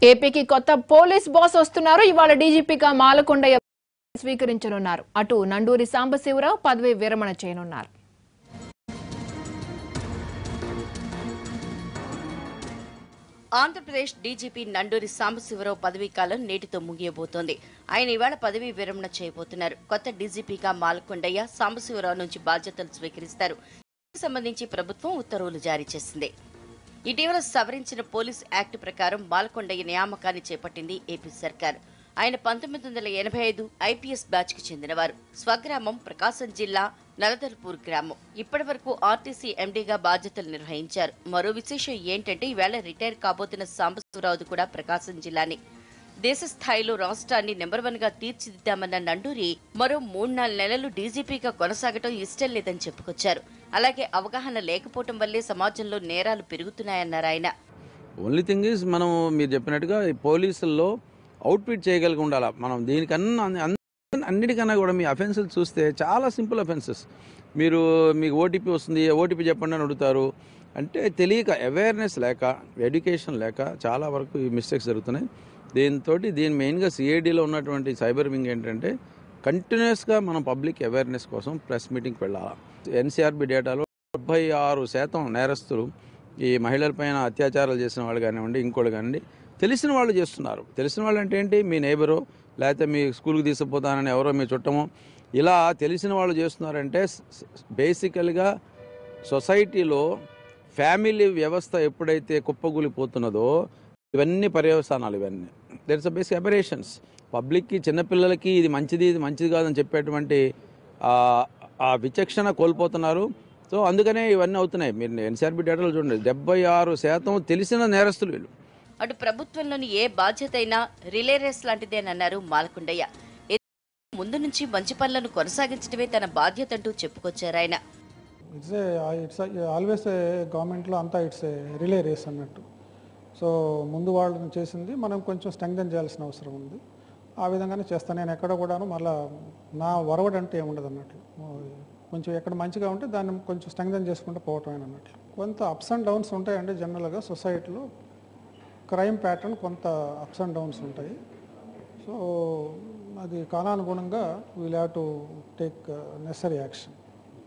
ఏపీకి కొత్త police boss వస్తున్నారు ఇవాళ డీజీపీగా మాలకొండయ్య స్వీకరించనున్నారు అటు నండూరి సాంబశివరావు పదవి విరమణ చేయనున్నారు ఆంధ్రప్రదేశ్ డీజీపీ నండూరి సాంబశివరావు పదవీ కాలం నేటితో ముగియబోతోంది ఆయన ఇవాళ పదవీ విరమణ చేయబోతున్నారు కొత్త డీజీపీగా మాలకొండయ్య సాంబశివరావు నుంచి బాధ్యతలు స్వీకరిస్తారు దీనికి సంబంధించి ప్రభుత్వం ఉత్తర్వులు జారీ చేసింది ఇటీవల సవరించిన పోలీస్ యాక్ట్ ప్రకారం మాలకొండయ్య నియామకాన్ని చేపట్టింది ఏపీ సర్కార్ ఆయన పంతొమ్మిది వందల ఎనభై ఐదు ఐపీఎస్ బ్యాచ్ కి చెందినవారు స్వగ్రామం ప్రకాశం జిల్లా నలదర్పూర్ గ్రామం ఇప్పటి వరకు ఆర్టీసీ ఎండీగా బాధ్యతలు నిర్వహించారు మరో విశేషం ఏంటంటే ఈవేళ రిటైర్ కాబోతున్న సాంబశివరావు కూడా ప్రకాశం జిల్లాని దేశ స్థాయిలో రాష్ట్రాన్ని నెంబర్ వన్ గా తీర్చిదిద్దామన్న నండూరి మరో మూడు నాలుగు నెలలు డీజీపీగా కొనసాగటం ఇష్టం లేదని చెప్పుకొచ్చారు అలాగే అవగాహన లేకపోవటం వల్లే సమాజంలో నేరాలు పెరుగుతున్నాయన్నారు ఆయన ఓన్లీ థింగ్ ఈజ్ మనం మీరు చెప్పినట్టుగా ఈ పోలీసుల్లో అవుట్ఫిట్ చేయగలిగి ఉండాలి మనం దీనికన్నా అన్ని- అన్ని- అన్నిటికన్నా కూడా మీ అఫెన్సులు చూస్తే చాలా సింపుల్ అఫెన్సెస్ మీరు మీకు ఓటీపీ వస్తుంది ఓటీపీ చెప్పండి అని అడుగుతారు అంటే తెలియక అవేర్నెస్ లేక ఎడ్యుకేషన్ లేక చాలా వరకు ఈ మిస్టేక్స్ జరుగుతున్నాయి దీంతో దీని మెయిన్గా సిఐడిలో ఉన్నటువంటి సైబర్ వింగ్ ఏంటంటే కంటిన్యూస్గా మనం పబ్లిక్ అవేర్నెస్ కోసం ప్రెస్ మీటింగ్కి వెళ్ళాలి ఎన్సీఆర్బి డేటాలో డెబ్బై ఆరు శాతం నేరస్తులు ఈ మహిళలపైన అత్యాచారాలు చేసిన వాళ్ళు కానివ్వండి ఇంకోళ్ళు కానివ్వండి తెలిసిన వాళ్ళు చేస్తున్నారు తెలిసిన వాళ్ళు అంటే ఏంటి మీ నైబరు లేకపోతే మీ స్కూల్కి తీసుకుపోతానని ఎవరో మీ చుట్టమో ఇలా తెలిసిన వాళ్ళు చేస్తున్నారంటే బేసికల్గా సొసైటీలో ఫ్యామిలీ వ్యవస్థ ఎప్పుడైతే కుప్పగూలిపోతున్నదో ఇవన్నీ పర్యవసానాలు ఇవన్నీ దెట్స్ అ బేసిక్ అబరేషన్స్ పబ్లిక్కి చిన్నపిల్లలకి ఇది మంచిది ఇది మంచిది కాదని చెప్పేటువంటి ఆ- ఆ విచక్షణ కోల్పోతున్నారు సో అందుకనే ఇవన్నీ అవుతున్నాయి మీరు ఎన్సీఆర్బి డేటాలో చూడండి డెబ్బై ఆరు శాతం తెలిసిన నేరస్తులు వీళ్ళు అటు ప్రభుత్వంలోని ఏ బాధ్యత అయినా రిలే రేస్ లాంటిదేనన్నారు మాలకొండయ్య ఏ- ముందు నుంచి మంచి పనులను కొనసాగించడమే తన బాధ్యత అంటూ చెప్పుకొచ్చారు ఆయన it's a it's always a గవర్నమెంట్లో అంతా ఇట్స్ ఏ రిలే రేస్ అన్నట్టు సో ముందు వాళ్ళని చేసింది మనం కొంచెం స్ట్రెంగ్థన్ చేయాల్సిన అవసరం ఉంది ఆ విధంగానే చేస్తాను నేను ఎక్కడ కూడాను మళ్ళా నా వరవడ్ అంటే ఏముండదు అన్నట్లు కొంచెం ఎక్కడ మంచిగా ఉంటే దాన్ని కొంచెం స్ట్రెంగ్థన్ చేసుకుంటూ పోవటం అన్నట్లు కొంత అప్స్ అండ్ డౌన్స్ ఉంటాయండి జనరల్గా సొసైటీలో క్రైమ్ ప్యాటర్న్ కొంత అప్స్ అండ్ డౌన్స్ ఉంటాయి సో అది కాలానుగుణంగా we'll have to take necessary action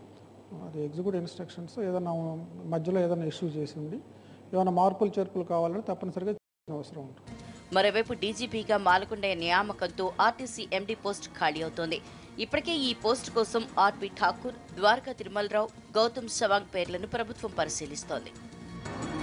అది ఎగ్జిక్యూటివ్ ఇన్స్ట్రక్షన్స్ ఏదైనా మధ్యలో ఏదైనా ఇష్యూ చేసింది ఏమైనా మార్పులు చేర్పులు కావాలంటే తప్పనిసరిగా చేయాల్సిన అవసరం ఉంటుంది మరోవైపు డీజీపీగా మాలకొండయ్య నియామకంతో ఆర్టీసీ ఎండీ పోస్ట్ ఖాళీ అవుతోంది ఇప్పటికే ఈ పోస్ట్ కోసం ఆర్పి ఠాకూర్ ద్వారకా తిరుమలరావు గౌతమ్ సవాంగ్ పేర్లను ప్రభుత్వం పరిశీలిస్తోంది